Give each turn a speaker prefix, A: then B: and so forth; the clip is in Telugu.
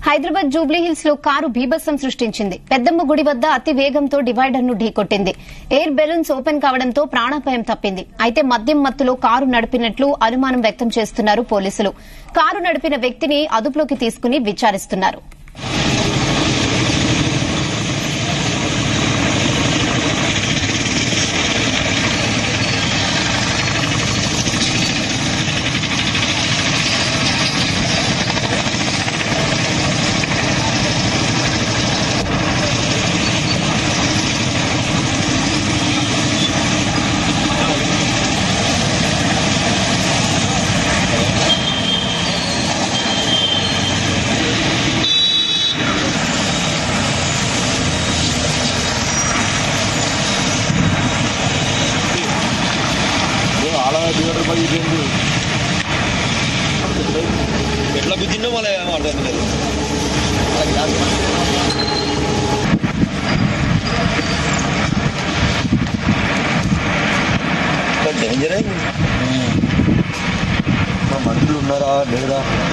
A: హైదరాబాద్ జూబ్లీ హిల్స్ లో కారు బీభత్సం సృష్టించింది పెద్దమ్మ గుడి వద్ద అతి వేగంతో డివైడర్ ను ఢీకొట్టింది ఎయిర్ బెలూన్స్ ఓపెన్ కావడంతో ప్రాణాపాయం తప్పింది అయితే మద్యం మత్తులో కారు నడిపినట్లు అనుమానం వ్యక్తం చేస్తున్నారు పోలీసులు కారు నడిపిన వ్యక్తిని అదుపులోకి తీసుకుని విచారిస్తున్నారు
B: ఎట్లా గుద్దిండో మళ్ళీ ఏమో అర్థం కాదు డేంజర్
C: మనుషులు ఉన్నారా లేదా